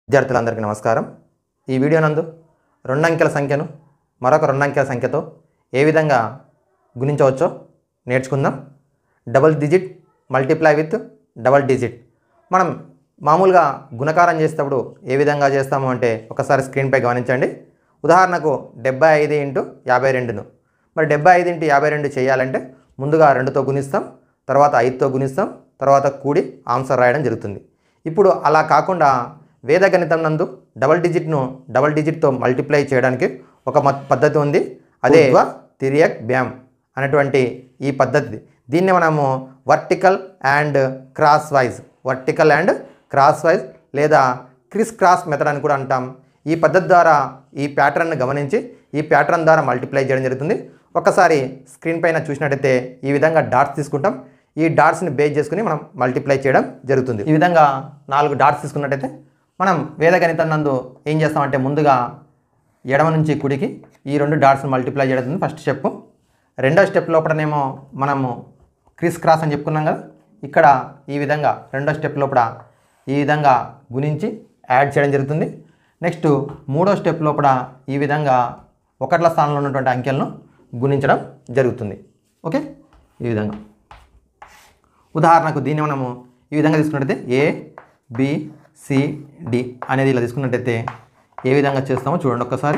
విద్యార్థులందరికీ నమస్కారం ఈ వీడియో నందు రెండంకెల సంఖ్యను మరొక రెండంకెల సంఖ్యతో ఏ విధంగా గుణించవచ్చో నేర్చుకుందాం double digit multiply with double digit మనం మామూలుగా గుణకారం చేసేటప్పుడు ఏ విధంగా చేస్తాము అంటే ఒకసారి స్క్రీన్పై గమనించండి ఉదాహరణకు డెబ్బై ఐదు ఇంటూ యాభై రెండును మరి డెబ్బై ఐదు ఇంటూ యాభై రెండు చేయాలంటే ముందుగా రెండుతో గుణిస్తాం తర్వాత ఐదుతో గుణిస్తాం తర్వాత కూడి ఆన్సర్ రాయడం జరుగుతుంది ఇప్పుడు అలా కాకుండా వేద గణితం నందు డబల్ డిజిట్ను డబల్ డిజిట్తో మల్టిప్లై చేయడానికి ఒక మత్- పద్ధతి ఉంది అదే తిరియక్ బ్యామ్ అనేటువంటి ఈ పద్ధతి దీన్ని మనము vertical and crosswise vertical and crosswise లేదా క్రిస్ క్రాస్ మెథడ్ అని కూడా అంటాం ఈ పద్ధతి ద్వారా ఈ ప్యాటర్న్ గమనించి ఈ ప్యాటర్న్ ద్వారా మల్టిప్లై చేయడం జరుగుతుంది ఒకసారి స్క్రీన్ పైన చూసినట్టయితే ఈ విధంగా డాట్స్ తీసుకుంటాం ఈ డాట్స్ని బేస్ చేసుకుని మనం మల్టిప్లై చేయడం జరుగుతుంది ఈ విధంగా నాలుగు డాట్స్ తీసుకున్నట్టయితే మనం వేద గణితం నందు ఏం చేస్తామంటే ముందుగా ఎడమ నుంచి కుడికి ఈ రెండు డాట్స్ని మల్టిప్లై చేయడం ఫస్ట్ స్టెప్ రెండో స్టెప్ లోపలనేమో మనము క్రిస్ క్రాస్ అని చెప్పుకున్నాం కదా ఇక్కడ ఈ విధంగా రెండో స్టెప్ లోపల ఈ విధంగా గుణించి యాడ్ చేయడం జరుగుతుంది నెక్స్ట్ మూడో స్టెప్ లోపల ఈ విధంగా ఒకట్ల స్థానంలో ఉన్నటువంటి అంకెలను గుణించడం జరుగుతుంది ఓకే ఈ విధంగా ఉదాహరణకు దీన్ని మనము ఈ విధంగా తీసుకున్నట్టయితే ఏ బి సి డి అనేది ఇలా తీసుకున్నట్టయితే ఏ విధంగా చేస్తామో చూడండి ఒక్కసారి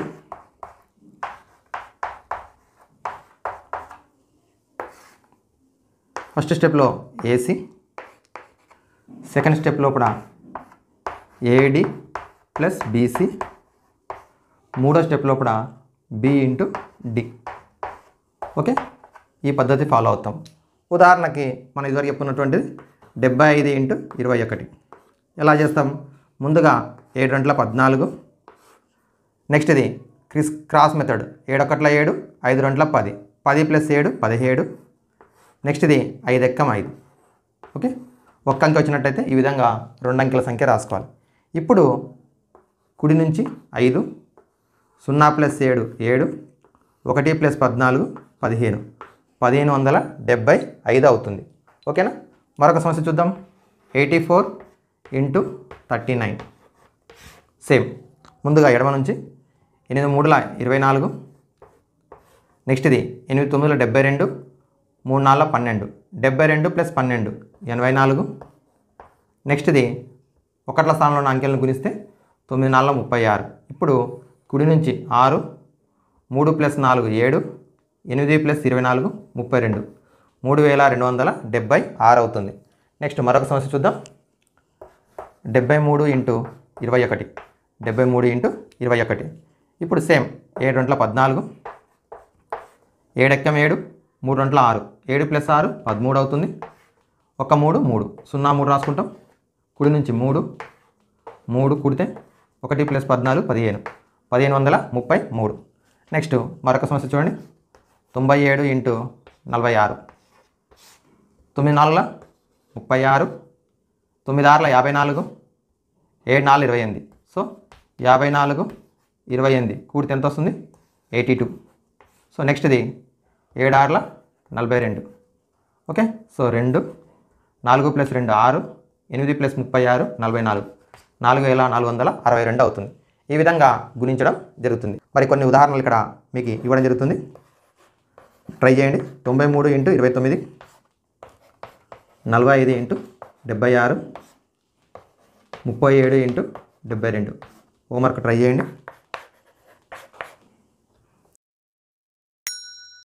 ఫస్ట్ స్టెప్లో ఏసీ సెకండ్ స్టెప్ లోపల ఏడి ప్లస్ బీసీ మూడో స్టెప్ లోపల బి ఇంటూ డి ఓకే ఈ పద్ధతి ఫాలో అవుతాం ఉదాహరణకి మనం ఇదివరకు చెప్పుకున్నటువంటిది డెబ్బై ఐదు ఇంటూ ఇరవై ఒకటి ఎలా చేస్తాం ముందుగా ఏడు గంటల పద్నాలుగు నెక్స్ట్ ఇది క్రిస్ క్రాస్ మెథడ్ ఏడొకట్ల ఏడు ఐదు గంటల పది పది ప్లస్ ఏడు పదిహేడు నెక్స్ట్ ఇది ఐదు ఎక్కం ఐదు ఓకే ఒక్క అంకె వచ్చినట్టయితే ఈ విధంగా రెండు అంకెల సంఖ్య రాసుకోవాలి ఇప్పుడు కుడి నుంచి ఐదు సున్నా ప్లస్ ఏడు ఏడు ఒకటి ప్లస్ పద్నాలుగు పదిహేను పదిహేను వందల డెబ్బై ఐదు అవుతుంది ఓకేనా మరొక సమస్య చూద్దాం eighty four into thirty nine same ముందుగా ఎడమ నుంచి ఎనిమిది మూడుల ఇరవై నాలుగు నెక్స్ట్ ఇది ఎనిమిది తొమ్మిదిల డెబ్బై రెండు మూడు నాలుగు పన్నెండు డెబ్బై రెండు ప్లస్ పన్నెండు ఎనభై నాలుగు నెక్స్ట్ ఇది ఒకట్ల స్థానంలో ఉన్న అంకెలను గుణిస్తే తొమ్మిది నాలుగు ముప్పై ఆరు ఇప్పుడు కుడి నుంచి ఆరు మూడు ప్లస్ నాలుగు ఏడు ఎనిమిది ప్లస్ ఇరవై నాలుగు ముప్పై రెండు మూడు వేల రెండు వందల డెబ్బై ఆరు అవుతుంది నెక్స్ట్ మరొక సమస్య చూద్దాం డెబ్బై మూడు ఇంటూ ఇరవై ఒకటి డెబ్బై మూడు ఇంటూ ఇరవై ఒకటి ఇప్పుడు సేమ్ ఏడు గంటల పద్నాలుగు ఏడెక్కం ఏడు మూడు గంటల ఆరు ఏడు ప్లస్ ఆరు పదమూడు అవుతుంది ఒక మూడు మూడు సున్నా మూడు రాసుకుంటాం కుడి నుంచి మూడు మూడు కుడితే ఒకటి ప్లస్ పద్నాలుగు పదిహేను పదిహేను వందల ముప్పై మూడు నెక్స్ట్ మరొక సమస్య చూడండి తొంభై ఏడు ఇంటూ నలభై ఆరు తొమ్మిది నాలుగుల ముప్పై ఆరు తొమ్మిది ఆరుల యాభై నాలుగు ఏడు నాలుగు ఇరవై ఎనిమిది సో యాభై నాలుగు ఇరవై ఎనిమిది కూడితే ఎంత వస్తుంది ఎయిటీ టూ సో నెక్స్ట్ ఇది ఏడు ఆరుల నలభై రెండు ఓకే సో రెండు నాలుగు ప్లస్ రెండు ఆరు ఎనిమిది ప్లస్ ముప్పై ఆరు నలభై నాలుగు నాలుగు వేల నాలుగు వందల అరవై రెండు అవుతుంది ఈ విధంగా గుణించడం జరుగుతుంది మరి కొన్ని ఉదాహరణలు ఇక్కడ మీకు ఇవ్వడం జరుగుతుంది ట్రై చేయండి తొంభై మూడు ఇంటూ ఇరవై తొమ్మిది నలభై ఐదు ఇంటూ డెబ్బై ఆరు ముప్పై ఏడు ఇంటూ డెబ్బై రెండు హోంవర్క్ ట్రై చేయండి